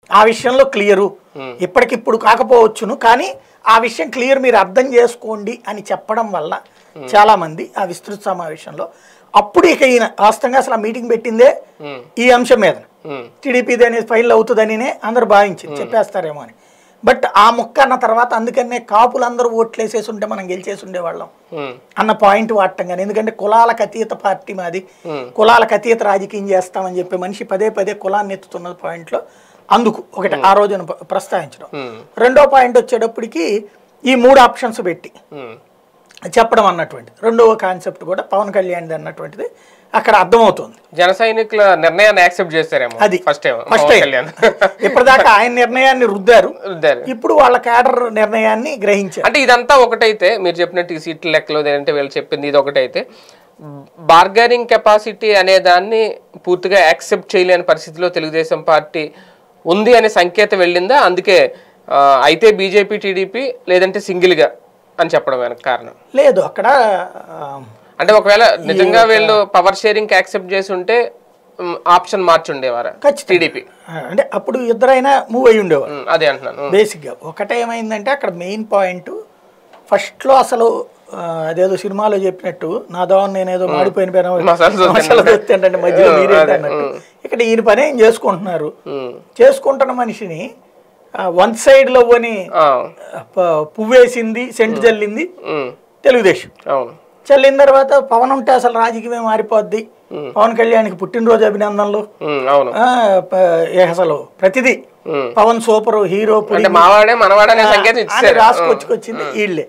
ఆ విషయంలో క్లియరు ఇప్పటికిప్పుడు కాకపోవచ్చును కానీ ఆ విషయం క్లియర్ మీరు అర్థం చేసుకోండి అని చెప్పడం వల్ల చాలా మంది ఆ విస్తృత సమావేశంలో అప్పుడు ఇక ఈయన వాస్తవంగా అసలు ఆ మీటింగ్ పెట్టిందే ఉమ్, ఈ అంశం మీద ఉమ్, టీడీపీది అనేది ఫైల్ అవుతుందనినే అందరూ భావించింది చెప్పేస్తారేమో అని బట్ ఆ ముక్క అన్న తర్వాత అందుకనే కాపులందరూ ఓట్లు వేసేసి ఉంటే మనం గెలిచేసి ఉండేవాళ్ళం ఉమ్, అన్న పాయింట్ వాడటం కానీ ఎందుకంటే కులాలకు అతీత పార్టీ మాది Hmm. కులాలకు అతీత రాజకీయం చేస్తామని చెప్పి మనిషి పదే పదే కులాన్ని ఎత్తుతున్న పాయింట్లో అందుకు ఒకటి ఆ రోజున ప్ర- ప్రస్తావించడం ఉమ్, రెండో పాయింట్ వచ్చేటప్పటికి ఈ మూడు ఆప్షన్స్ పెట్టి ఉమ్, చెప్పడం అన్నటువంటి రెండవ కాన్సెప్ట్ కూడా పవన్ కళ్యాణ్ది అన్నటువంటిది అక్కడ అర్థమవుతుంది జన సైనికుల నిర్ణయాన్ని యాక్సెప్ట్ చేస్తారేమో అది first time first Pawan Kalyan ఇప్పటిదాకా ఆయన నిర్ణయాన్ని రుద్దారు రుద్దారు. ఇప్పుడు వాళ్ళ క్యాడర్ నిర్ణయాన్ని గ్రహించారు అంటే ఇదంతా ఒకటైతే మీరు చెప్పినట్టు ఈ సీట్ల లెక్కలో లేదంటే వీళ్ళు చెప్పింది ఇది ఒకటైతే బార్గెనింగ్ కెపాసిటీ అనే దాన్ని పూర్తిగా యాక్సెప్ట్ చేయలేని పరిస్థితిలో తెలుగుదేశం పార్టీ ఉంది అనే సంకేతం వెళ్ళిందా అందుకే ఆ, అయితే బీజేపీ టీడీపీ లేదంటే సింగిల్గా అని చెప్పడం వెనక కారణం లేదు అక్కడ ఆ, అంటే ఒకవేళ నిజంగా వీళ్ళు పవర్ షేరింగ్ యాక్సెప్ట్ చేసి ఉంటే ఆప్షన్ మార్చి ఉండేవారా ఖచ్చితంగా. టీడీపీ అంటే అప్పుడు ఇద్దరైనా మూవ్ అయి ఉండేవారు అదే అంటున్నాను బేసిక్గా ఒకటేమైందంటే అక్కడ మెయిన్ పాయింట్ ఫస్ట్లో అసలు ఆ, అదేదో సినిమాలో చెప్పినట్టు నా దోవన నేనేదో మాడిపోయిన పైన మసాలా దోశ మసాలా దోశ తింటే మధ్యలో ఉమ్, మీరేంటి అదే, అన్నట్టు ఇక్కడ ఈయన పని ఏం చేసుకుంటున్నారు ఉమ్, చేసుకుంటున్న మనిషిని వన్ సైడ్ లో అని ఆ, పువ్వేసింది సెంటు చల్లింది ఉమ్, తెలుగుదేశం అవును చల్లిన తర్వాత పవన్ ఉంటే అసలు రాజకీయమే మారిపోద్ది పవన్ కళ్యాణ్కి పుట్టినరోజు అభినందనలు ఉమ్, అవును ఆ, ప- ఏ అసలు ప్రతిదీ ఉమ్. పవన్ సూపర్ హీరో పులి అంటే మావాడే మనవాడే అనే సంకేతం అని ఇచ్చారు రాసుకొచ్చుకొచ్చింది వీళ్ళే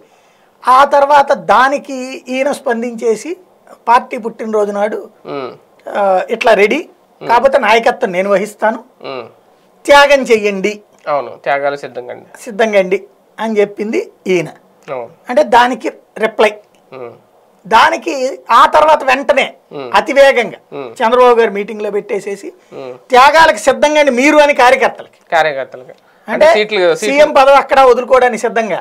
ఆ తర్వాత దానికి ఈయన స్పందించేసి పార్టీ పుట్టినరోజు నాడు ఉమ్, ఆ, ఇట్లా రెడీ కాకపోతే నాయకత్వం నేను వహిస్తాను ఉమ్, త్యాగం చెయ్యండి అవును త్యాగాలు సిద్ధంగా అండి సిద్ధంగా అండి అని చెప్పింది ఈయన అవును అంటే దానికి రిప్లై ఉమ్, దానికి ఆ తర్వాత వెంటనే అతివేగంగా చంద్రబాబు గారు మీటింగ్ లో పెట్టేసేసి ఉమ్. త్యాగాలకు సిద్ధంగా అండి మీరు అని కార్యకర్తలకి కార్యకర్తలుగా అంటే సీట్లు సీఎం పదవి అక్కడ వదులుకోవడానికి సిద్ధంగా